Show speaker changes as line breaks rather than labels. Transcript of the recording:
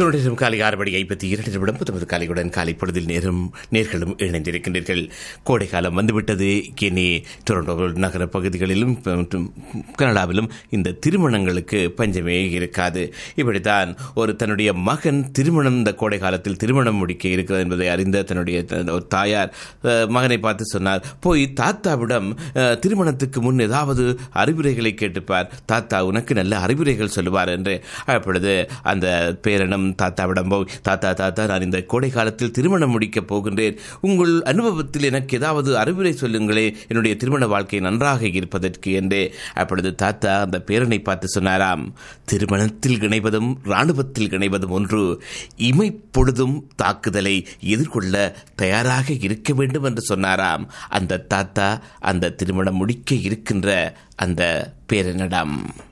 தொடரும் காலை ஆறு மணி ஐம்பத்தி இரண்டு நிமிடம் புத்தமது காலையுடன் காலை பொழுதில் நேரும் நேர்களும் இணைந்திருக்கின்றீர்கள் கோடை காலம் வந்துவிட்டது இனி டொரண்டோ நகர பகுதிகளிலும் மற்றும் கனடாவிலும் இந்த திருமணங்களுக்கு பஞ்சமே இருக்காது இப்படித்தான் ஒரு தன்னுடைய மகன் திருமணம் இந்த கோடை காலத்தில் திருமணம் முடிக்க இருக்கிறது என்பதை அறிந்த தன்னுடைய த- ஒரு தாயார் அஹ், மகனை பார்த்து சொன்னார் போய் தாத்தாவிடம் அஹ், திருமணத்துக்கு முன் ஏதாவது அறிவுரைகளை கேட்டுப்பார் தாத்தா உனக்கு நல்ல அறிவுரைகள் சொல்லுவார் என்று அப்பொழுது அந்த பேரனும் தாத்தாவிடம் போய் தாத்தா தாத்தா நான் இந்த கோடை காலத்தில் திருமணம் முடிக்கப் போகின்றேன் உங்கள் அனுபவத்தில் எனக்கு ஏதாவது அறிவுரை சொல்லுங்களே என்னுடைய திருமண வாழ்க்கை நன்றாக இருப்பதற்கு என்றே அப்பொழுது தாத்தா அந்த பேரனை பார்த்து சொன்னாராம் திருமணத்தில் இணைவதும் இராணுவத்தில் இணைவதும் ஒன்று இமைப்பொழுதும் தாக்குதலை எதிர்கொள்ள தயாராக இருக்க வேண்டும் என்று சொன்னாராம் அந்த தாத்தா அந்த திருமணம் முடிக்க இருக்கின்ற அந்த பேரனிடம்